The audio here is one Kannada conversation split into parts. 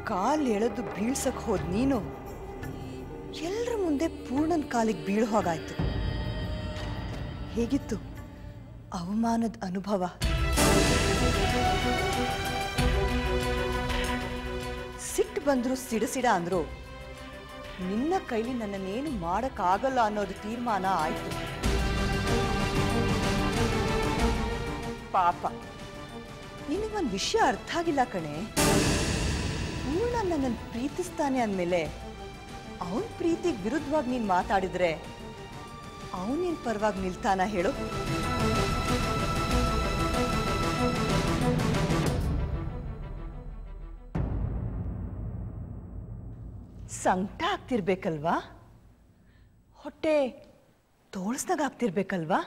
ಕಾಲ್ ಎಳೆದು ಬೀಳ್ಸಕ್ ಹೋದ್ ನೀನು ಎಲ್ಲರ ಮುಂದೆ ಪೂರ್ಣನ್ ಕಾಲಿಗೆ ಬೀಳೋ ಹಾಗಾಯ್ತು ಹೇಗಿತ್ತು ಅವಮಾನದ ಅನುಭವ ಸಿಟ್ಟು ಬಂದ್ರು ಸಿಡಸಿಡ ಅಂದ್ರು ನಿನ್ನ ಕೈಲಿ ನನ್ನನ್ನೇನು ಮಾಡಕ್ಕಾಗಲ್ಲ ಅನ್ನೋದು ತೀರ್ಮಾನ ಆಯ್ತು ಪಾಪ ನಿನಗೊಂದು ವಿಷಯ ಅರ್ಥ ಆಗಿಲ್ಲ ಕಣೆ ಪೂರ್ಣ ನನ್ನನ್ನು ಪ್ರೀತಿಸ್ತಾನೆ ಅಂದಮೇಲೆ ಅವನ ಪ್ರೀತಿಗೆ ವಿರುದ್ಧವಾಗಿ ನೀನು ಮಾತಾಡಿದ್ರೆ ಅವನಿನ್ ಪರವಾಗಿ ನಿಲ್ತಾನ ಹೇಳು ಸಂಕಟ ಆಗ್ತಿರ್ಬೇಕಲ್ವಾ ಹೊಟ್ಟೆ ತೋಳ್ಸ್ದಾಗ ಆಗ್ತಿರ್ಬೇಕಲ್ವಾ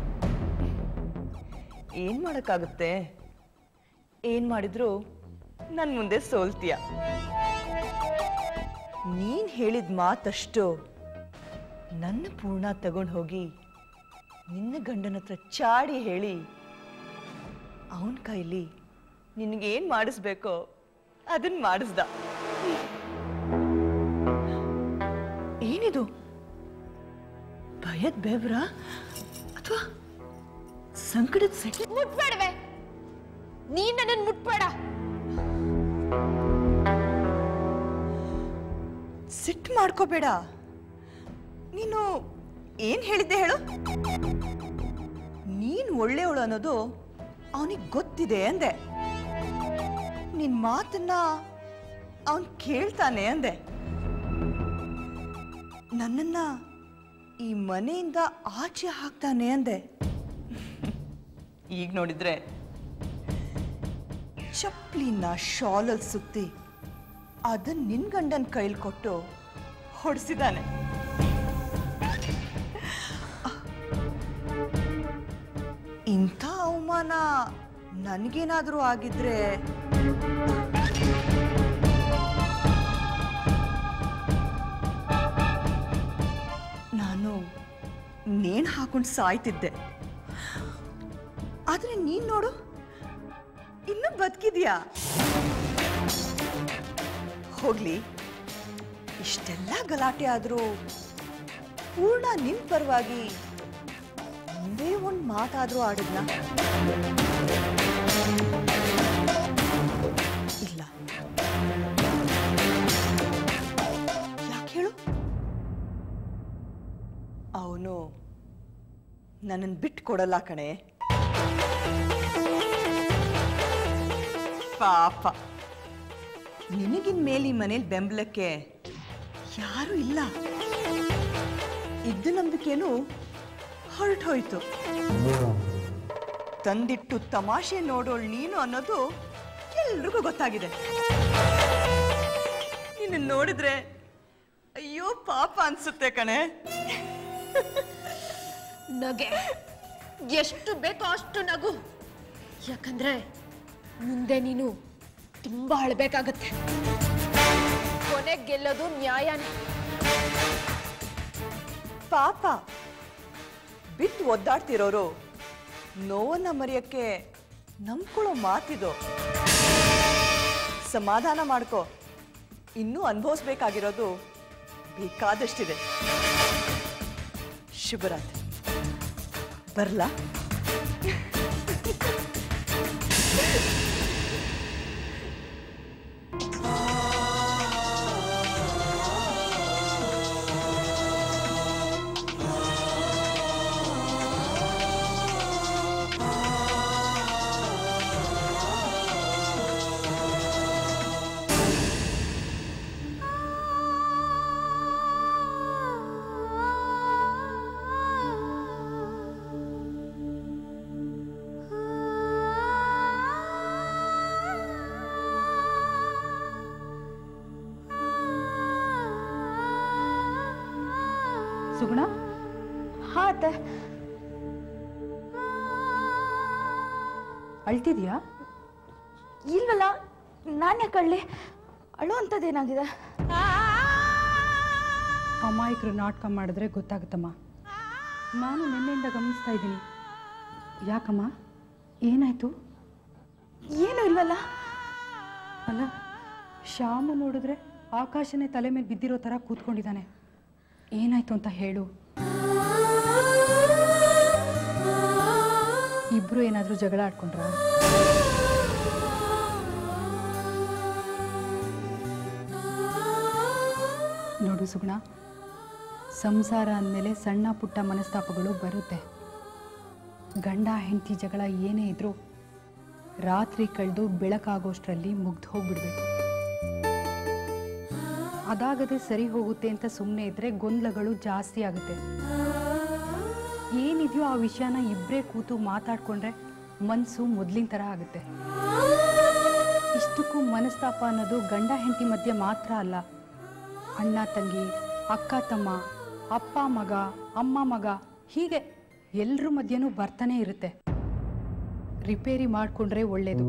ಏನ್ ಮಾಡಕ್ಕಾಗುತ್ತೆ ಏನ್ ಮಾಡಿದ್ರು ನನ್ ಮುಂದೆ ಸೋಲ್ತೀಯ ನೀನ್ ಹೇಳಿದ ಮಾತಷ್ಟು ನನ್ನ ಪೂರ್ಣ ತಗೊಂಡು ಹೋಗಿ ನಿನ್ನ ಗಂಡನ ಹತ್ರ ಚಾಡಿ ಹೇಳಿ ಅವನ ಕೈಲಿ ನಿನಗೇನ್ ಮಾಡಿಸ್ಬೇಕೋ ಅದನ್ನ ಮಾಡಿಸ್ದ ಏನಿದು ಭಯದ ಬೆವ್ರ ಅಥವಾ ಸಂಕಟದ ಸೆಕೆ ಮುಟ್ಬೇಡವೆ ನೀನ್ ನನ್ನನ್ನು ಮುಟ್ಬೇಡ ಸಿಟ್ಟು ಮಾಡ್ಕೋಬೇಡ ನೀನು ಏನ್ ಹೇಳಿದ್ದೆ ಹೇಳು ನೀನ್ ಒಳ್ಳೆಯವಳು ಅನ್ನೋದು ಅವನಿಗೆ ಗೊತ್ತಿದೆ ಅಂದೆ ನಿನ್ ಮಾತನ್ನ ಅವನ್ ಕೇಳ್ತಾನೆ ಅಂದೆ ನನ್ನನ್ನ ಈ ಮನೆಯಿಂದ ಆಚೆ ಹಾಕ್ತಾನೆ ಅಂದೆ ಈಗ ನೋಡಿದ್ರೆ ಚಪ್ಲಿನ ಶಾಲಲ್ಲಿ ಸುತ್ತಿ ಅದನ್ನ ನಿನ್ ಗಂಡನ ಕೈಲಿ ಕೊಟ್ಟು ಹೊಡೆಸಿದಾನೆ ಇಂಥ ಅವಮಾನ ನನಗೇನಾದ್ರೂ ಆಗಿದ್ರೆ ನಾನು ನೇಣು ಹಾಕೊಂಡು ಸಾಯ್ತಿದ್ದೆ ಆದ್ರೆ ನೀನ್ ನೋಡು ಇನ್ನೂ ಬದುಕಿದ್ಯಾ ಹೋಗ್ಲಿ ಇಷ್ಟೆಲ್ಲ ಗಲಾಟೆ ಆದ್ರೂ ಪೂರ್ಣ ನಿನ್ ಪರವಾಗಿ ಒಂದೇ ಒಂದ್ ಮಾತಾದ್ರೂ ಆಡಿದ್ನ ಇಲ್ಲ ಯಾಕೆ ಹೇಳು ಅವನು ನನ್ನನ್ನು ಬಿಟ್ಟು ಕೊಡಲ್ಲ ಕಣೆ ಪಾಪ ನಿನಗಿನ್ ಮೇಲೆ ಈ ಮನೇಲಿ ಬೆಂಬಲಕ್ಕೆ ಯಾರೂ ಇಲ್ಲ ಇದ್ದ ನಂಬಿಕೆನೂ ಹೊರಟೋಯ್ತು ತಂದಿಟ್ಟು ತಮಾಷೆ ನೋಡೋಳು ನೀನು ಅನ್ನೋದು ಎಲ್ರಿಗೂ ಗೊತ್ತಾಗಿದೆ ನಿನ್ನ ನೋಡಿದ್ರೆ ಅಯ್ಯೋ ಪಾಪ ಅನ್ಸುತ್ತೆ ಕಣೆ ನಗೆ ಎಷ್ಟು ಬೇಕೋ ಅಷ್ಟು ನಗು ಯಾಕಂದ್ರೆ ಮುಂದೆ ನೀನು ತುಂಬಾ ಅಳ್ಬೇಕಾಗತ್ತೆ ಕೊನೆಗೆ ಗೆಲ್ಲೋದು ನ್ಯಾಯನೇ ಪಾಪ ಬಿಟ್ಟು ಒದ್ದಾಡ್ತಿರೋರು ನೋವನ್ನ ಮರೆಯಕ್ಕೆ ನಂಬ್ಕೊಳ್ಳೋ ಮಾತಿದು ಸಮಾಧಾನ ಮಾಡ್ಕೋ ಇನ್ನೂ ಅನುಭವಿಸ್ಬೇಕಾಗಿರೋದು ಬೇಕಾದಷ್ಟಿದೆ ಶುಭರಾತ್ರಿ ಬರ್ಲಾ ಸುಗುಣ ಹಾ ಅತ್ತೆ ಅಳ್ತಿದ್ಯಾ ಇಲ್ವಲ್ಲ ನಾನು ಯಾಕೆ ಅಳ್ಳಿ ಅಳು ಅಂಥದ್ದೇನಾಗಿದೆ ಅಮಾಯಕರು ನಾಟಕ ಮಾಡಿದ್ರೆ ಗೊತ್ತಾಗುತ್ತಮ್ಮ ನಾನು ನಿನ್ನೆಯಿಂದ ಗಮನಿಸ್ತಾ ಇದ್ದೀನಿ ಯಾಕಮ್ಮ ಏನಾಯ್ತು ಏನೂ ಇಲ್ವಲ್ಲ ಅಲ್ಲ ಶ್ಯಾಮು ನೋಡಿದ್ರೆ ಆಕಾಶನೇ ತಲೆ ಮೇಲೆ ಬಿದ್ದಿರೋ ಥರ ಕೂತ್ಕೊಂಡಿದ್ದಾನೆ ಏನಾಯ್ತು ಅಂತ ಹೇಳು ಇಬ್ರು ಏನಾದರೂ ಜಗಳ ಆಡ್ಕೊಂಡ್ರಾ ನೋಡು ಸುಗುಣ ಸಂಸಾರ ಅಂದಮೇಲೆ ಸಣ್ಣ ಪುಟ್ಟ ಮನಸ್ತಾಪಗಳು ಬರುತ್ತೆ ಗಂಡ ಹೆಂಡತಿ ಜಗಳ ಏನೇ ಇದ್ರೂ ರಾತ್ರಿ ಕಳೆದು ಬೆಳಕಾಗೋಷ್ಟರಲ್ಲಿ ಮುಗ್ದು ಹೋಗ್ಬಿಡ್ಬೇಕು ಅದಾಗದೆ ಸರಿ ಹೋಗುತ್ತೆ ಅಂತ ಸುಮ್ಮನೆ ಇದ್ರೆ ಗೊಂದಲಗಳು ಜಾಸ್ತಿ ಆಗುತ್ತೆ ಏನಿದೆಯೋ ಆ ವಿಷಯನ ಇಬ್ಬರೇ ಕೂತು ಮಾತಾಡ್ಕೊಂಡ್ರೆ ಮನಸ್ಸು ಮೊದಲಿನ ಥರ ಆಗುತ್ತೆ ಇಷ್ಟಕ್ಕೂ ಮನಸ್ತಾಪ ಅನ್ನೋದು ಗಂಡ ಹೆಂಡತಿ ಮಧ್ಯೆ ಮಾತ್ರ ಅಲ್ಲ ಅಣ್ಣ ತಂಗಿ ಅಕ್ಕ ತಮ್ಮ ಅಪ್ಪ ಮಗ ಅಮ್ಮ ಮಗ ಹೀಗೆ ಎಲ್ಲರ ಮಧ್ಯನೂ ಬರ್ತಾನೆ ಇರುತ್ತೆ ರಿಪೇರಿ ಮಾಡಿಕೊಂಡ್ರೆ ಒಳ್ಳೇದು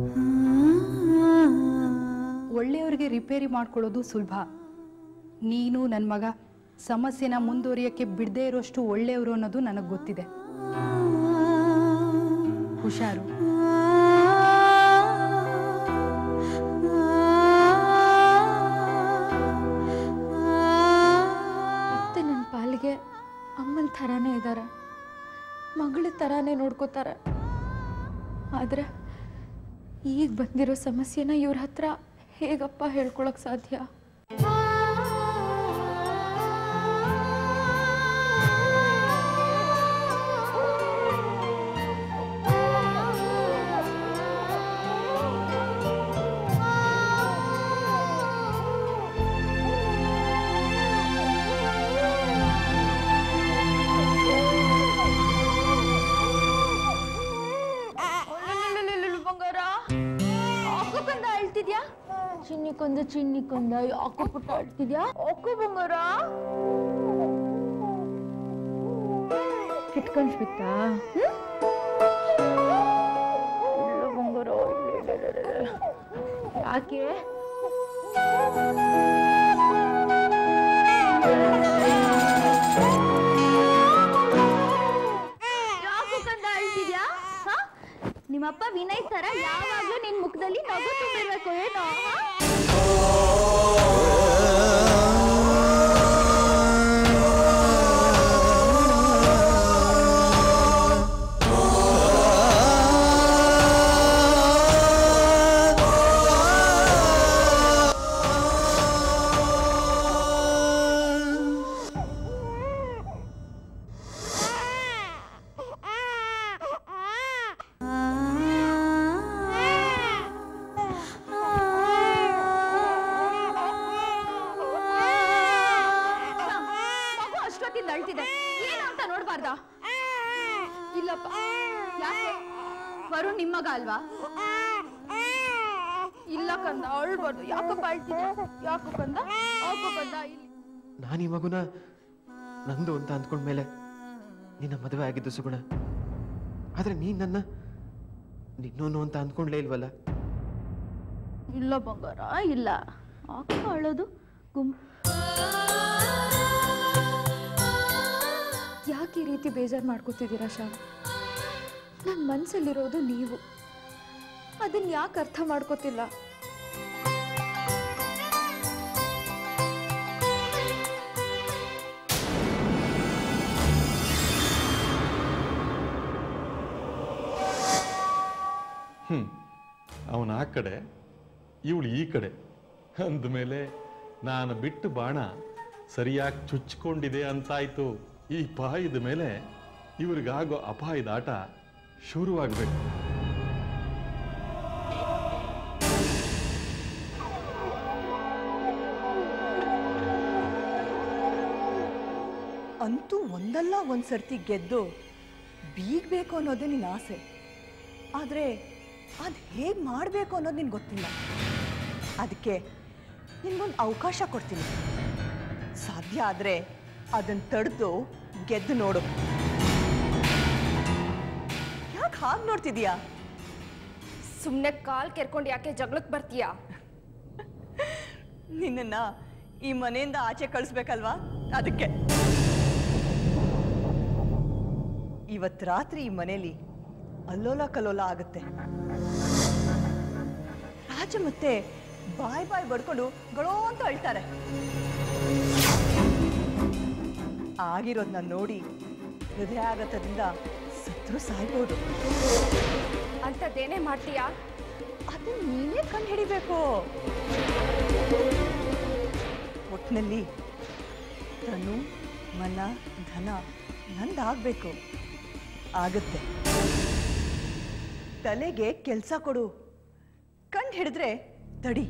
ಒಳ್ಳೆಯವ್ರಿಗೆ ರಿಪೇರಿ ಮಾಡ್ಕೊಳ್ಳೋದು ಸುಲಭ ನೀನು ನನ್ನ ಮಗ ಸಮಸ್ಯೆನ ಮುಂದುವರಿಯೋಕ್ಕೆ ಬಿಡದೇ ಇರೋಷ್ಟು ಒಳ್ಳೆಯವರು ಅನ್ನೋದು ನನಗೆ ಗೊತ್ತಿದೆ ಹುಷಾರು ಮತ್ತೆ ನನ್ನ ಪಾಲಿಗೆ ಅಮ್ಮನ ಥರಾನೇ ಇದ್ದಾರೆ ಮಗಳ ಥರಾನೇ ನೋಡ್ಕೋತಾರೆ ಆದರೆ ಈಗ ಬಂದಿರೋ ಸಮಸ್ಯೆನ ಇವ್ರ ಹತ್ರ ಹೇಗಪ್ಪ ಹೇಳ್ಕೊಳಕ್ ಸಾಧ್ಯ ಬಂಗಾರ ಹಾಕೋಕಂದ ಅಳ್ತಿದ್ಯಾ ಚಿನ್ನಿಕೊಂದ ಚಿನ್ನಿಕೊಂದ ಯಾಕೋ ಪುಟ್ಟ ಅಳ್ತಿದ್ಯಾ ಹಾಕೋ ಬಂಗಾರ ಕಿತ್ಕೊಂಡ್ಬಿತ್ತಾ ಇಲ್ಲ ಬಂಗಾರ ಇಲ್ಲ, ಇಲ್ಲ, ಇಲ್ಲ, ಇಲ್ಲ. ಯಾಕೆ ಯಾಕೋ ಕಂದ ಅಳ್ತಿದ್ಯಾ ಹ? ನಿಮ್ಮಪ್ಪ ವಿನಯ್ ತರ ಯಾವಾಗ್ಲೂ ನಿನ್ ಮುಖದಲ್ಲಿ ನಗು ತುಂಬಿರ್ಬೇಕು ಏನೋ ಹ? ಮಗು ಅಷ್ಟೊತ್ತಿಂದ ಅಳ್ತಿದೆ ಏನು ಅಂತ ನೋಡ್ಬಾರ್ದ ಇಲ್ಲಪ್ಪ ಯಾಕೆ ವರುಣ್ ನಿಮ್ಮ ಮಗ ಅಲ್ವಾ ಇಲ್ಲ ಕಂದ ಅಳ್ಬಾರ್ದು ಯಾಕಪ್ಪ ಅಳ್ತಿದ್ದೆ ಯಾಕೋ ಕಂದ ಯಾಕೋ ಕಂದ ಇಲ್ಲಿ ನಾನು ಈ ಮಗುನ ನಂದು ಅಂತ ಅಂದ್ಕೊಂಡ್ಮೇಲೆ ನಿನ್ನ ಮದುವೆ ಆಗಿದ್ದು ಸುಗುಣ ಆದ್ರೆ ನೀನ್ ನನ್ನ ನಿನ್ನೋನು ಅಂತ ಅಂದ್ಕೊಂಡ್ಲೇ ಇಲ್ವಲ್ಲ ಇಲ್ಲ ಬಂಗಾರ ಇಲ್ಲ ಅಕ್ಕ ಅಳೋದು ಗುಮ್ ಯಾಕೆ ಈ ರೀತಿ ಬೇಜಾರು ಮಾಡ್ಕೋತಿದ್ದೀರಾ ಶ್ಯಾಮ್ ನನ್ನ ಮನಸ್ಸಲ್ಲಿರೋದು ನೀವು ಅದನ್ನ ಯಾಕೆ ಅರ್ಥ ಮಾಡ್ಕೋತಿಲ್ಲ ಹ್ಮ್ ಅವನ ಆ ಕಡೆ ಇವಳು ಈ ಕಡೆ ಅಂದಮೇಲೆ ನಾನು ಬಿಟ್ಟು ಬಾಣ ಸರಿಯಾಗಿ ಚುಚ್ಕೊಂಡಿದೆ ಅಂತಾಯ್ತು ಈ ಪಾಯದ ಮೇಲೆ ಇವ್ರಿಗಾಗೋ ಅಪಾಯದ ಆಟ ಶುರುವಾಗಬೇಕು ಅಂತೂ ಒಂದಲ್ಲ ಒಂದು ಸರ್ತಿ ಗೆದ್ದು ಬೀಗಬೇಕು ಅನ್ನೋದೇ ನಿನ್ನ ಆಸೆ ಆದರೆ ಅದು ಹೇಗೆ ಮಾಡಬೇಕು ಅನ್ನೋದು ನಿನ್ಗೆ ಗೊತ್ತಿಲ್ಲ ಅದಕ್ಕೆ ನಿನ್ಗೊಂದು ಅವಕಾಶ ಕೊಡ್ತೀನಿ ಸಾಧ್ಯ ಆದರೆ ಅದನ್ನು ತಡೆದು ಗೆದ್ದು ನೋಡು ಯಾಕೆ ಹಾಗೆ ನೋಡ್ತಿದೀಯಾ ಸುಮ್ಮನೆ ಕಾಲ್ ಕೆರ್ಕೊಂಡು ಯಾಕೆ ಜಗಳಕ್ಕೆ ಬರ್ತೀಯಾ ನಿನ್ನನ್ನ ಈ ಮನೆಯಿಂದ ಆಚೆ ಕಳಿಸ್ಬೇಕಲ್ವಾ ಅದಕ್ಕೆ ಇವತ್ತು ರಾತ್ರಿ ಈ ಮನೇಲಿ ಅಲ್ಲೋಲ ಕಲ್ಲೋಲ ಆಗುತ್ತೆ ರಾಜ ಮತ್ತೆ ಬಾಯ್ ಬಾಯ್ ಬಡ್ಕೊಂಡು ಗೊಳೋ ಅಂತ ಅಳ್ತಾರೆ ಆಗಿರೋದನ್ನ ನೋಡಿ ಹೃದಯಾಘಾತದಿಂದ ಸತ್ರು ಸಾಯ್ಬೋದು ಅಂಥದ್ದೇನೇ ಮಾಡ್ತೀಯಾ ಅದನ್ನ ನೀನೇ ಕಂಡು ಹಿಡಿಬೇಕು ಒಟ್ಟಿನಲ್ಲಿ ತನು ಮನ ಧನ ನಂದಾಗಬೇಕು ಆಗುತ್ತೆ ತಲೆಗೆ ಕೆಲಸ ಕೊಡು ಕಂಡು ಹಿಡಿದ್ರೆ ತಡಿ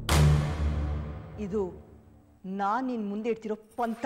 ಇದು ನಾನು ನಿನ್ನ ಮುಂದೆ ಇಡ್ತಿರೋ ಪಂಥ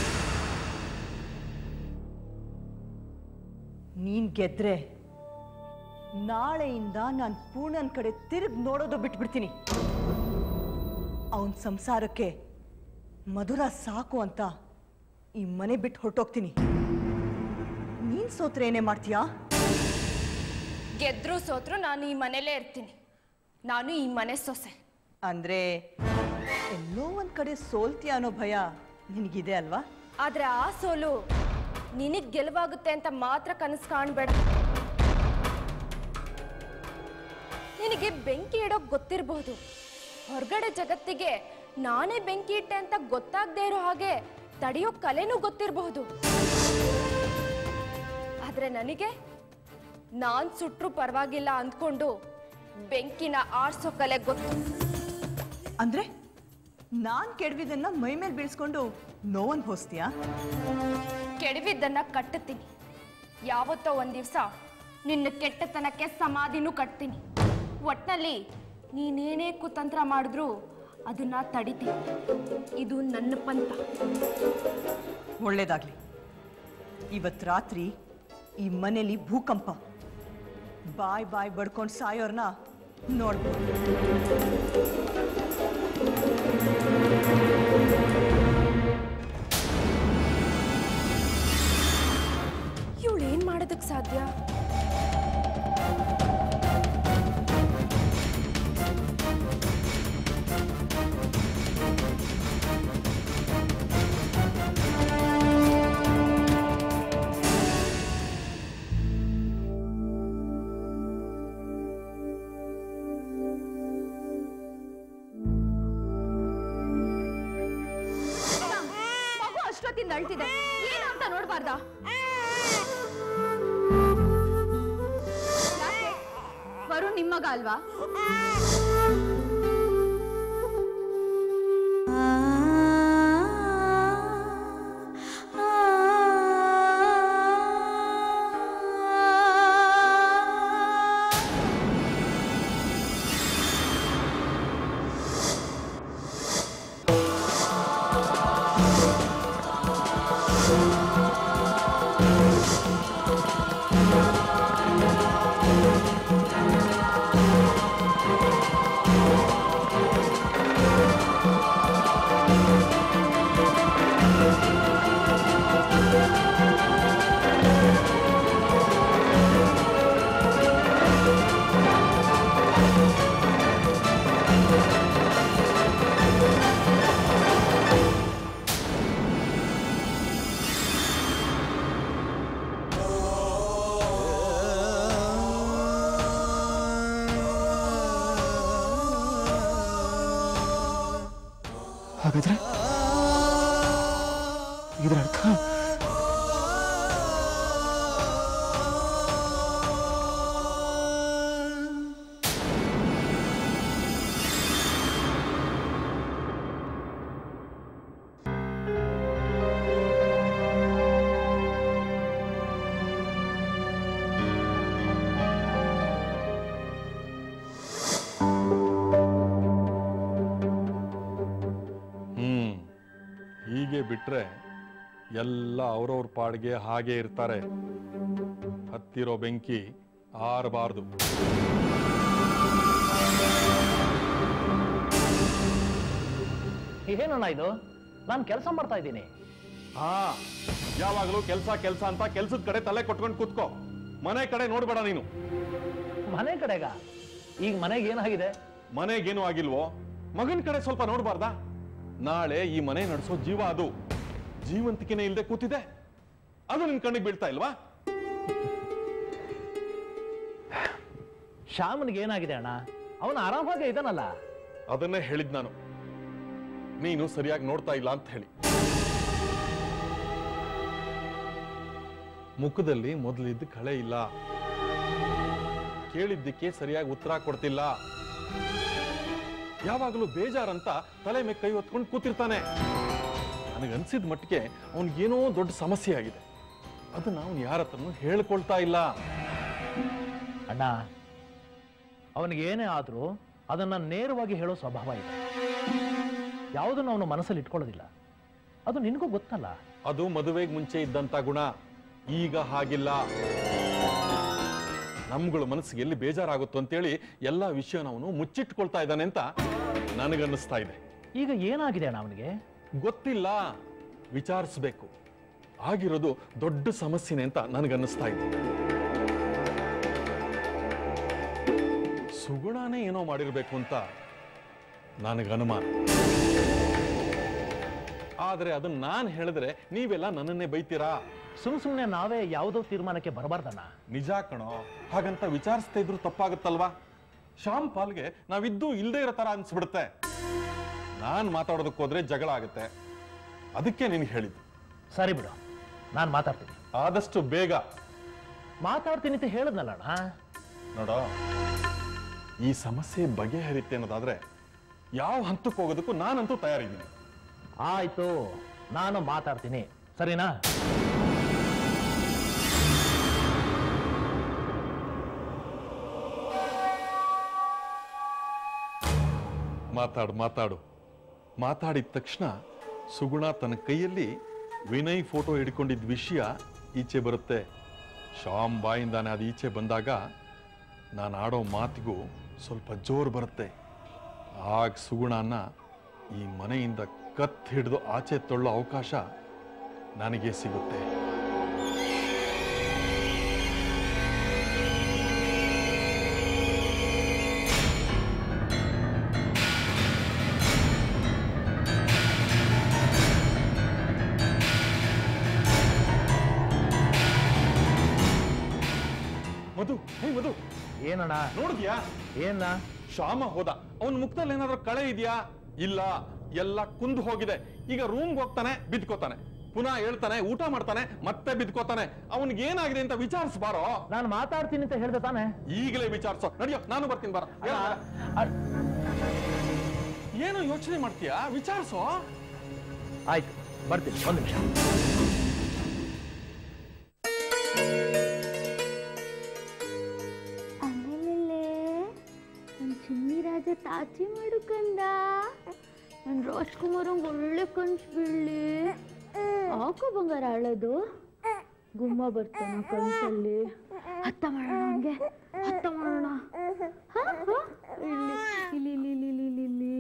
ನೀನ್ ಗೆದ್ರೆ ನಾಳೆಯಿಂದ ನಾನು ಪೂರ್ಣನ್ ಕಡೆ ತಿರುಗಿ ನೋಡೋದು ಬಿಟ್ಬಿಡ್ತೀನಿ ಅವನ ಸಂಸಾರಕ್ಕೆ ಮಧುರ ಸಾಕು ಅಂತ ಈ ಮನೆ ಬಿಟ್ಟು ಹೊರಟೋಗ್ತೀನಿ ನೀನ್ ಸೋತ್ರೆ ಏನೇ ಮಾಡ್ತೀಯಾ ಗೆದ್ರು ಸೋತ್ರು ನಾನು ಈ ಮನೇಲೇ ಇರ್ತೀನಿ ನಾನು ಈ ಮನೆ ಸೊಸೆ ಅಂದ್ರೆ ಎಲ್ಲೋ ಒಂದ್ ಕಡೆ ಸೋಲ್ತೀಯ ಅನ್ನೋ ಭಯ ನಿನಗಿದೆ ಅಲ್ವಾ ಆದ್ರೆ ಆ ಸೋಲು ನಿನಗ್ ಗೆಲುವಾಗುತ್ತೆ ಅಂತ ಮಾತ್ರ ಕನಸು ಕಾಣಬೇಡ ನಿನಗೆ ಬೆಂಕಿ ಇಡೋಕ್ ಗೊತ್ತಿರಬಹುದು ಹೊರಗಡೆ ಜಗತ್ತಿಗೆ ನಾನೇ ಬೆಂಕಿ ಇಟ್ಟೆ ಅಂತ ಗೊತ್ತಾಗದೇ ಇರೋ ಹಾಗೆ ತಡೆಯೋ ಕಲೆನೂ ಗೊತ್ತಿರಬಹುದು ಆದ್ರೆ ನನಗೆ ನಾನ್ ಸುಟ್ರು ಪರವಾಗಿಲ್ಲ ಅಂದ್ಕೊಂಡು ಬೆಂಕಿನ ಆರ್ಸೋ ಕಲೆ ಗೊತ್ತು ಅಂದ್ರೆ ನಾನ್ ಕೆಡವಿದನ್ನ ಮೈ ಮೇಲೆ ಬೀಳ್ಸ್ಕೊಂಡು ನೋವನ್ ಹೋಸ್ತೀಯಾ ಕೆಡವಿದ್ದನ್ನ ಕಟ್ಟುತ್ತೀನಿ ಯಾವತ್ತೋ ಒಂದ್ ದಿವಸ ನಿನ್ನ ಕೆಟ್ಟತನಕ್ಕೆ ಸಮಾಧಿನೂ ಕಟ್ತೀನಿ ಒಟ್ನಲ್ಲಿ ನೀನೇನೇ ಕುತಂತ್ರ ಮಾಡಿದ್ರು ಅದನ್ನ ತಡಿತೀನಿ ಇದು ನನ್ನ ಪಂಥ ಒಳ್ಳೇದಾಗ್ಲಿ ಇವತ್ ರಾತ್ರಿ ಈ ಮನೇಲಿ ಭೂಕಂಪ ಬಾಯ್ ಬಾಯ್ ಬಡ್ಕೊಂಡು ಸಾಯೋರ್ನ ನೋಡ್ಬೋದು ಇವಳು ಏನ್ ಮಾಡೋದಕ್ಕೆ ಸಾಧ್ಯ ಮಗು ಅಷ್ಟೊತ್ತಿಂದ ಅಳ್ತಿದೆ ಏನು ಅಂತ ನೋಡ್ಬಾರ್ದ ವರುಣ್ ನಿಮ್ಮ ಮಗ ಅಲ್ವಾ ಹಾಗಾದ್ರೆ ಇದರ ಅರ್ಥ ಹ್ಮ್ ಹೀಗೆ ಬಿಟ್ರೆ ಎಲ್ಲ ಅವ್ರವ್ರ ಪಾಡ್ಗೆ ಹಾಗೆ ಇರ್ತಾರೆ ಹತ್ತಿರೋ ಬೆಂಕಿ ಆರಬಾರ್ದು ಏನಣ್ಣ ಇದು ನಾನು ಕೆಲಸ ಮಾಡ್ತಾ ಇದ್ದೀನಿ ಹಾ ಯಾವಾಗಲೂ ಕೆಲ್ಸ ಕೆಲ್ಸ ಅಂತ ಕೆಲ್ಸದ ಕಡೆ ತಲೆ ಕೊಟ್ಕೊಂಡು ಕೂತ್ಕೋ ಮನೆ ಕಡೆ ನೋಡ್ಬೇಡ ನೀನು ಮನೆ ಕಡೆಗ ಈಗ ಮನೆಗೆ ಏನಾಗಿದೆ ಮನೆಗೇನು ಆಗಿಲ್ವೋ ಮಗನ ಕಡೆ ಸ್ವಲ್ಪ ನೋಡ್ಬಾರ್ದಾ ನಾಳೆ ಈ ಮನೆ ನಡೆಸೋ ಜೀವ ಅದು ಜೀವಂತಿಕೆನೇ ಇಲ್ಲದೆ ಕೂತಿದೆ ಅದು ನಿನ್ ಕಣ್ಣಿಗೆ ಬೀಳ್ತಾ ಇಲ್ವಾ ಶ್ಯಾಮನಿಗೆ ಏನಾಗಿದೆ ಅಣ್ಣ ಅವನು ಆರಾಮಾಗೆ ಇದ್ದಾನಲ್ಲ ಅದನ್ನೇ ಹೇಳಿದ್ ನಾನು ನೀನು ಸರಿಯಾಗಿ ನೋಡ್ತಾ ಇಲ್ಲ ಅಂತ ಹೇಳಿ ಮುಖದಲ್ಲಿ ಮೊದಲಿದ್ದ ಕಳೆ ಇಲ್ಲ ಕೇಳಿದ್ದಕ್ಕೆ ಸರಿಯಾಗಿ ಉತ್ತರ ಕೊಡ್ತಿಲ್ಲ ಯಾವಾಗಲೂ ಬೇಜಾರಂತ ತಲೆ ಮೇಲೆ ಕೈ ಹೊತ್ಕೊಂಡು ಕೂತಿರ್ತಾನೆ ನನಗನ್ಸಿದ ಮಟ್ಟಿಗೆ ಅವನಿಗೇನೋ ದೊಡ್ಡ ಸಮಸ್ಯೆ ಆಗಿದೆ ಅದನ್ನ ಅವನು ಯಾರ ಹತ್ರನೂ ಹೇಳ್ಕೊಳ್ತಾ ಇಲ್ಲ ಅಣ್ಣ ಅವನಿಗೆ ಏನೇ ಆದರೂ ಅದನ್ನ ನೇರವಾಗಿ ಹೇಳೋ ಸ್ವಭಾವ ಇದೆ ಯಾವುದನ್ನು ಅವನು ಮನಸ್ಸಲ್ಲಿ ಇಟ್ಕೊಳ್ಳೋದಿಲ್ಲ ಅದು ನಿನಗೂ ಗೊತ್ತಲ್ಲ ಅದು ಮದುವೆಗೆ ಮುಂಚೆ ಇದ್ದಂತ ಗುಣ ಈಗ ಹಾಗಿಲ್ಲ ನಮ್ಗಳ ಮನಸ್ಸಿಗೆ ಎಲ್ಲಿ ಬೇಜಾರಾಗುತ್ತೋ ಅಂತೇಳಿ ಎಲ್ಲ ವಿಷಯನ ಅವನು ಮುಚ್ಚಿಟ್ಕೊಳ್ತಾ ಇದ್ದಾನೆ ಅಂತ ನನಗನ್ನಿಸ್ತಾ ಇದೆ ಈಗ ಏನಾಗಿದೆ ಅಣ್ಣ ಅವನಿಗೆ ಗೊತ್ತಿಲ್ಲ ವಿಚಾರಿಸ್ಬೇಕು ಆಗಿರೋದು ದೊಡ್ಡ ಸಮಸ್ಯೆನೆ ಅಂತ ನನಗನ್ನಿಸ್ತಾ ಇದೆ ಸುಗುಣನೇ ಏನೋ ಮಾಡಿರ್ಬೇಕು ಅಂತ ನನಗೆ ಅನುಮಾನ ಆದ್ರೆ ಅದನ್ನ ನಾನು ಹೇಳಿದ್ರೆ ನೀವೆಲ್ಲ ನನ್ನನ್ನೇ ಬೈತೀರಾ ಸುಮ್ ಸುಮ್ಮನೆ ನಾವೇ ಯಾವುದೋ ತೀರ್ಮಾನಕ್ಕೆ ಬರಬಾರ್ದಣ್ಣ ನಿಜ ಕಣೋ ಹಾಗಂತ ವಿಚಾರಿಸ್ತಾ ಇದ್ರು ತಪ್ಪಾಗುತ್ತಲ್ವಾ ಶ್ಯಾಮ್ ಪಾಲ್ಗೆ ನಾವಿದ್ದು ಇಲ್ದೇ ಇರೋ ತರ ಅನ್ಸ್ಬಿಡುತ್ತೆ ನಾನ್ ಮಾತಾಡೋದಕ್ಕೆ ಹೋದ್ರೆ ಜಗಳ ಆಗುತ್ತೆ ಅದಕ್ಕೆ ನಿನ್ಗೆ ಹೇಳಿದ್ದು ಸರಿ ಬಿಡು ನಾನು ಮಾತಾಡ್ತೀನಿ ಆದಷ್ಟು ಬೇಗ ಮಾತಾಡ್ತೀನಿ ಅಂತ ಹೇಳಿದ್ನಲ್ಲ ಅಣ್ಣ ನೋಡೋ ಈ ಸಮಸ್ಯೆ ಬಗೆಹರಿತೆ ಅನ್ನೋದಾದ್ರೆ ಯಾವ ಹಂತಕ್ಕೆ ಹೋಗೋದಕ್ಕೂ ನಾನಂತೂ ತಯಾರಿದ್ದೀನಿ ಆಯ್ತು ನಾನು ಮಾತಾಡ್ತೀನಿ ಸರಿನಾ ಮಾತಾಡು ಮಾತಾಡು ಮಾತಾಡಿದ ತಕ್ಷಣ ಸುಗುಣ ತನ್ನ ಕೈಯಲ್ಲಿ ವಿನಯ್ ಫೋಟೋ ಹಿಡ್ಕೊಂಡಿದ್ದ ವಿಷಯ ಈಚೆ ಬರುತ್ತೆ ಶ್ಯಾಮ್ ಬಾಯಿಂದಾನೆ ಅದು ಈಚೆ ಬಂದಾಗ ನಾನು ಆಡೋ ಮಾತಿಗೂ ಸ್ವಲ್ಪ ಜೋರು ಬರುತ್ತೆ ಆಗ ಸುಗುಣನ ಈ ಮನೆಯಿಂದ ಕತ್ ಹಿಡಿದು ಆಚೆ ತೊಳ್ಳೋ ಅವಕಾಶ ನನಗೆ ಸಿಗುತ್ತೆ ಮಧು ಹೇ ಮಧು ಏನಣ್ಣ ನೋಡಿದ್ಯಾ ಏನ ಶ್ಯಾಮ ಹೋದ ಅವನ ಮುಖದಲ್ಲಿ ಏನಾದ್ರೂ ಕಳೆ ಇದೆಯಾ ಇಲ್ಲ ಎಲ್ಲ ಕುಂದು ಹೋಗಿದೆ ಈಗ ರೂಮ್ಗೆ ಹೋಗ್ತಾನೆ ಬಿದ್ಕೋತಾನೆ ಪುನಃ ಹೇಳ್ತಾನೆ ಊಟ ಮಾಡ್ತಾನೆ ಮತ್ತೆ ಬಿದ್ಕೋತಾನೆ ಅವನಿಗೆ ಏನಾಗಿದೆ ಅಂತ ವಿಚಾರಿಸ್ಬಾರೋ ನಾನು ಮಾತಾಡ್ತೀನಿ ಅಂತ ಹೇಳ್ದೆ ತಾನೆ ಈಗಲೇ ವಿಚಾರಿಸೋ ನಡಿಯೋ ನಾನು ಬರ್ತೀನಿ ಬರ ಏನೋ ಯೋಚನೆ ಮಾಡ್ತೀಯಾ ವಿಚಾರಿಸೋ ಆಯ್ತು ಬರ್ತೀನಿ ಒಂದು ನಿಮಿಷ ಆಮೇಲೆ ನನ್ನ ಚಿನ್ನಿ ರಾಜ ತಾಚಿ ಮಾಡು ಕಂದ ನನ್ನ ರಾಜ್ಕುಮಾರ್ ಹಂಗೆ ಒಳ್ಳೆ ಕನ್ಸು ಬೀಳಲಿ ಹಾಕೋ ಬಂಗಾರ ಅಳೋದು ಗುಮ್ಮ ಬರ್ತಾನ ಕನ್ಸಲ್ಲಿ ಹತ್ತ ಮಾಡೋಣ ಅವನಿಗೆ ಹತ್ತ ಮಾಡೋಣ ಹ? ಹ? ಇಲ್ಲಿ ಇಲ್ಲಿ ಇಲ್ಲಿ ಇಲ್ಲಿ ಇಲ್ಲಿ ಇಲ್ಲಿ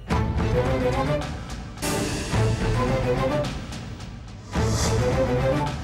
ಆ